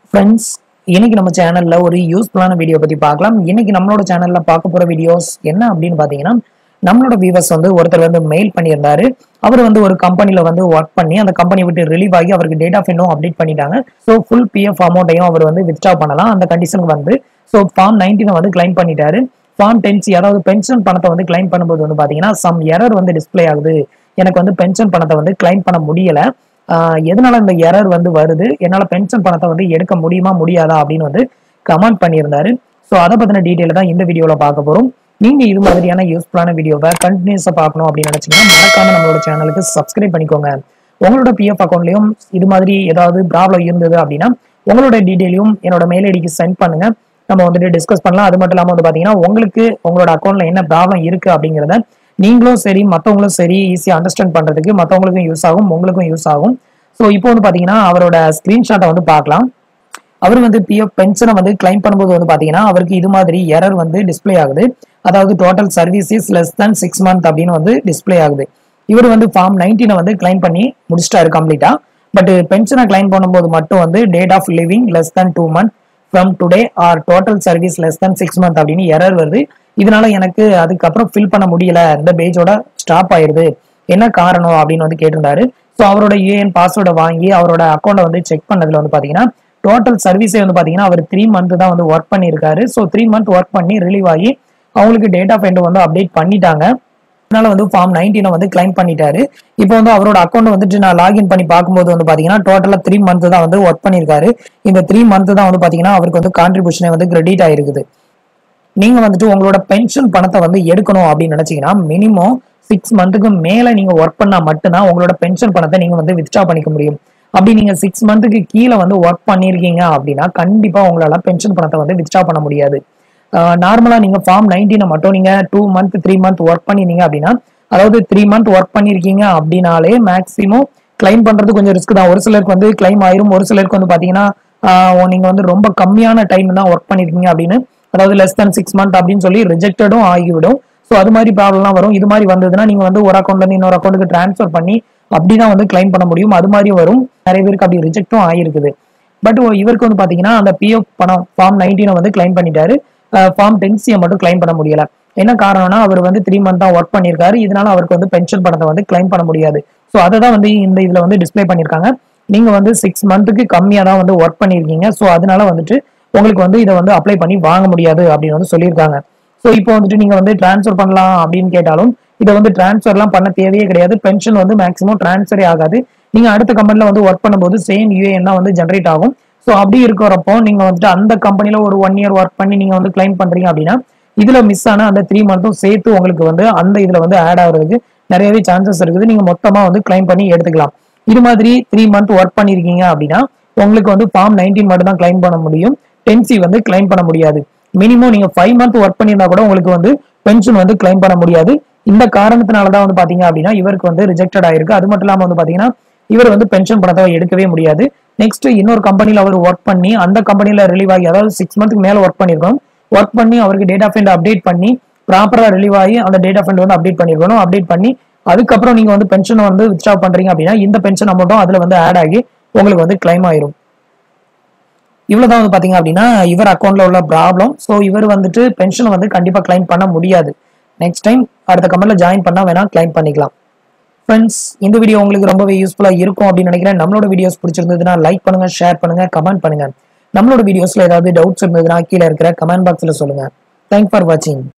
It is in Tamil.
ஃப்ரெண்ட்ஸ் இன்னைக்கு நம்ம சேனல்ல ஒரு யூஸ்ஃபுல்லான வீடியோ பத்தி பார்க்கலாம் இன்னைக்கு நம்மளோட சேனல்ல பார்க்க போற வீடியோஸ் என்ன அப்படின்னு பாத்தீங்கன்னா நம்மளோட வியூவர்ஸ் வந்து ஒருத்தர் வந்து மெயில் பண்ணியிருந்தாரு அவர் வந்து ஒரு கம்பெனில வந்து ஒர்க் பண்ணி அந்த கம்பெனி விட்டு ரிலீவ் ஆகி அவருக்கு டேட் ஆஃப் இன்னும் அப்டேட் பண்ணிட்டாங்க ஸோ ஃபுல் பிஎஃப் அமௌண்ட்டையும் அவர் வந்து வித்ட்ரா பண்ணலாம் அந்த கண்டிஷனுக்கு வந்து ஸோ ஃபார்ம் நைன்டீனை வந்து கிளைம் பண்ணிட்டாரு ஃபார்ம் டென்சி அதாவது பென்ஷன் பணத்தை வந்து கிளைம் பண்ணும்போது வந்து பாத்தீங்கன்னா சம் எரர் வந்து டிஸ்ப்ளே ஆகுது எனக்கு வந்து பென்ஷன் பணத்தை வந்து கிளைம் பண்ண முடியல ஆஹ் எதனால இந்த எரர் வந்து வருது என்னால பென்ஷன் பணத்தை வந்து எடுக்க முடியுமா முடியாதா அப்படின்னு வந்து கமெண்ட் பண்ணியிருந்தாரு ஸோ அதை பத்தின டீட்டெயில் தான் இந்த வீடியோல பார்க்க போறோம் நீங்க இது மாதிரியான யூஸ்ஃபுல்லான வீடியோவை கண்டினியூஸா பார்க்கணும் அப்படின்னு நினைச்சீங்கன்னா மறக்காம நம்மளோட சேனலுக்கு சப்ஸ்கிரைப் பண்ணிக்கோங்க உங்களோட பிஎஃப் அக்கௌண்ட்லயும் இது மாதிரி ஏதாவது ப்ராப்ளம் இருந்தது அப்படின்னா உங்களோட டீட்டெயிலையும் என்னோட மெயில் ஐடிக்கு சென்ட் பண்ணுங்க நம்ம வந்துட்டு டிஸ்கஸ் பண்ணலாம் அது மட்டும் இல்லாமல் வந்து பார்த்தீங்கன்னா உங்களுக்கு உங்களோட அக்கௌண்ட்ல என்ன ப்ராப்ளம் இருக்கு அப்படிங்கிறத நீங்களும் சரி மற்றவங்களும் சரி ஈஸியாக அண்டர்ஸ்டாண்ட் பண்றதுக்கு மற்றவங்களுக்கும் யூஸ் ஆகும் உங்களுக்கும் யூஸ் ஆகும் ஸோ இப்போ வந்து பார்த்தீங்கன்னா அவரோட ஸ்கிரீன்ஷாட்டை வந்து பார்க்கலாம் அவர் வந்து பிஎஃப் பென்ஷனை வந்து கிளைம் பண்ணும்போது வந்து பார்த்தீங்கன்னா அவருக்கு இது மாதிரி எரர் வந்து டிஸ்ப்ளே ஆகுது அதாவது total services less than six month அப்படின்னு வந்து டிஸ்ப்ளே ஆகுது இவர் வந்து ஃபார்ம் நைன்டீனை வந்து கிளைம் பண்ணி முடிச்சிட்டாரு கம்ப்ளீட்டா பட் பென்ஷனை கிளைம் பண்ணும்போது மட்டும் வந்து date of leaving less than two month from today or total service less than six month அப்படின்னு எரர் வருது இதனால எனக்கு அதுக்கப்புறம் ஃபில் பண்ண முடியல இந்த பேஜோட ஸ்டாப் ஆயிருது என்ன காரணம் அப்படின்னு வந்து கேட்டிருந்தாரு ஸோ அவரோட யூஏஎன் பாஸ்வேர்டை வாங்கி அவரோட அக்கௌண்ட்டை வந்து செக் பண்ணதுல வந்து பாத்தீங்கன்னா டோட்டல் சர்வீஸே வந்து பாத்தீங்கன்னா அவர் த்ரீ மந்த் தான் வந்து ஒர்க் பண்ணியிருக்காரு ஸோ த்ரீ மந்த் ஒர்க் பண்ணி ரிலீவ் ஆகி அவங்களுக்கு டேட் ஆஃப் எண்ட் வந்து அப்டேட் பண்ணிட்டாங்க அதனால வந்து ஃபார்ம் நைன்டீனை வந்து கிளைம் பண்ணிட்டாரு இப்போ வந்து அவரோட அக்கௌண்ட் வந்துட்டு நான் லாகின் பண்ணி பார்க்கும்போது வந்து பாத்தீங்கன்னா டோட்டலா த்ரீ மந்த் தான் வந்து ஒர்க் பண்ணியிருக்காரு இந்த த்ரீ மந்த் தான் வந்து பாத்தீங்கன்னா அவருக்கு வந்து கான்ட்ரிபியூஷனே வந்து கிரெடிட் ஆயிருக்குது நீங்க வந்துட்டு உங்களோட பென்ஷன் பணத்தை வந்து எடுக்கணும் அப்படின்னு நினைச்சீங்கன்னா மினிமம் சிக்ஸ் மந்த்துக்கு மேல நீங்க ஒர்க் பண்ணா மட்டும்தான் உங்களோட பென்ஷன் பணத்தை நீங்க வந்து வித்ட்ரா பண்ணிக்க முடியும் அப்படி நீங்க சிக்ஸ் மந்த்துக்கு கீழே வந்து ஒர்க் பண்ணிருக்கீங்க அப்படின்னா கண்டிப்பா உங்களால பென்ஷன் பணத்தை வந்து வித்ட்ரா பண்ண முடியாது நார்மலா நீங்க ஃபார்ம் நைன்டீனை மட்டும் நீங்க two month three month work பண்ணிருந்தீங்க அப்படின்னா அதாவது த்ரீ மந்த் ஒர்க் பண்ணிருக்கீங்க அப்படின்னாலே மேக்ஸிமம் கிளைம் பண்றது கொஞ்சம் ரிஸ்க் தான் ஒரு சிலருக்கு வந்து கிளைம் ஆயிரும் ஒரு சிலருக்கு வந்து பாத்தீங்கன்னா ஆஹ் நீங்க வந்து ரொம்ப கம்மியான டைம் தான் ஒர்க் பண்ணிருக்கீங்க அப்படின்னு அதாவது லெஸ் than சிக்ஸ் மந்த் அப்படின்னு சொல்லி ரிஜெக்டடும் ஆகிவிடும் ஸோ அது மாதிரி ப்ராப்ளம்லாம் வரும் இது மாதிரி வந்ததுன்னா நீங்க வந்து ஒரு அக்கௌண்ட்ல இருந்து இன்னொரு அக்கௌண்ட்டுக்கு ட்ரான்ஸ்ஃபர் பண்ணி அப்படிதான் வந்து கிளைம் பண்ண முடியும் அது மாதிரி வரும் நிறைய பேருக்கு அப்படி ரிஜெக்டும் ஆகிருக்குது பட் இவருக்கு வந்து பாத்தீங்கன்னா அந்த பிஎஃப் பணம் ஃபார்ம் நைன்டீனை வந்து கிளைம் பண்ணிட்டாரு ஃபார்ம் டென்சியை மட்டும் கிளைம் பண்ண முடியல என்ன காரணம்னா அவர் வந்து த்ரீ மந்த் தான் ஒர்க் பண்ணியிருக்காரு இதனால அவருக்கு வந்து பென்ஷன் பணத்தை வந்து கிளைம் பண்ண முடியாது ஸோ அதை தான் வந்து இந்த இதுல வந்து டிஸ்ப்ளே பண்ணியிருக்காங்க நீங்க வந்து சிக்ஸ் மந்த்துக்கு கம்மியா தான் வந்து ஒர்க் பண்ணியிருக்கீங்க ஸோ அதனால வந்துட்டு உங்களுக்கு வந்து இதை வந்து அப்ளை பண்ணி வாங்க முடியாது அப்படின்னு வந்து சொல்லியிருக்காங்க ஸோ இப்போ வந்துட்டு நீங்க வந்து டிரான்ஸ்ஃபர் பண்ணலாம் அப்படின்னு கேட்டாலும் இதை வந்து டிரான்ஸ்ஃபர்லாம் பண்ண தேவையே கிடையாது பென்ஷன் வந்து மேக்ஸிமம் டிரான்ஸ்ஃபரே ஆகாது நீங்க அடுத்த கம்பெனில வந்து ஒர்க் பண்ணும்போது சேம் யூஏஎன் தான் வந்து ஜென்ரேட் ஆகும் ஸோ அப்படி இருக்கிறப்போ நீங்க வந்துட்டு அந்த கம்பெனில ஒரு ஒன் இயர் ஒர்க் பண்ணி நீங்க வந்து கிளைம் பண்றீங்க அப்படின்னா இதுல மிஸ் ஆன அந்த த்ரீ மந்த்தும் சேர்த்து உங்களுக்கு வந்து அந்த இதுல வந்து ஆட் ஆகுறதுக்கு நிறையவே சான்சஸ் இருக்குது நீங்க மொத்தமா வந்து கிளைம் பண்ணி எடுத்துக்கலாம் இது மாதிரி த்ரீ மந்த் ஒர்க் பண்ணிருக்கீங்க அப்படின்னா உங்களுக்கு வந்து ஃபார்ம் நைன்டீன் மட்டும் தான் கிளைம் பண்ண முடியும் டென்சி வந்து கிளைம் பண்ண முடியாது மினிமம் நீங்க ஃபைவ் மந்த் ஒர்க் பண்ணியிருந்தா கூட உங்களுக்கு வந்து பென்ஷன் வந்து கிளைம் பண்ண முடியாது இந்த காரணத்தினால தான் வந்து பாத்தீங்க அப்படின்னா இவருக்கு வந்து ரிஜெக்டட் ஆயிருக்கு அது மட்டும் இல்லாம வந்து பாத்தீங்கன்னா இவர் வந்து பென்ஷன் பணத்தை எடுக்கவே முடியாது நெக்ஸ்ட் இன்னொரு கம்பெனில அவர் ஒர்க் பண்ணி அந்த கம்பெனில ரிலீவ் ஆகி அதாவது சிக்ஸ் மந்த்துக்கு மேல ஒர்க் பண்ணிருக்கணும் ஒர்க் பண்ணி அவருக்கு டேட் ஆஃப் எண்ட் அப்டேட் பண்ணி ப்ராப்பரா ரிலீவ் ஆகி அந்த டேட் ஆஃப் எண்ட் வந்து அப்டேட் பண்ணிருக்கணும் அப்டேட் பண்ணி அதுக்கப்புறம் நீங்க வந்து பென்ஷன் வந்து வித்ட்ரா பண்றீங்க அப்படின்னா இந்த பென்ஷன் அமௌண்ட்டும் அதுல வந்து ஆட் ஆகி உங்களுக்கு வந்து கிளைம் ஆயிரும் இவ்வளவுதான் வந்து பாத்தீங்க அப்படின்னா இவர் அக்கௌண்ட்ல உள்ள ப்ராப்ளம் ஸோ இவர் வந்துட்டு பென்ஷன் வந்து கண்டிப்பா கிளைம் பண்ண முடியாது நெக்ஸ்ட் டைம் அடுத்த கம்பெனில ஜாயின் பண்ணா வேணா கிளைம் பண்ணிக்கலாம் ஃப்ரெண்ட்ஸ் இந்த வீடியோ உங்களுக்கு ரொம்பவே யூஸ்ஃபுல்லா இருக்கும் அப்படின்னு நினைக்கிறேன் நம்மளோட வீடியோஸ் பிடிச்சிருந்ததுன்னா லைக் பண்ணுங்க ஷேர் பண்ணுங்க கமெண்ட் பண்ணுங்க நம்மளோட வீடியோஸ்ல ஏதாவது டவுட்ஸ் இருந்ததுன்னா கீழே இருக்கிற கமெண்ட் பாக்ஸ்ல சொல்லுங்க தேங்க் ஃபார் வாட்சிங்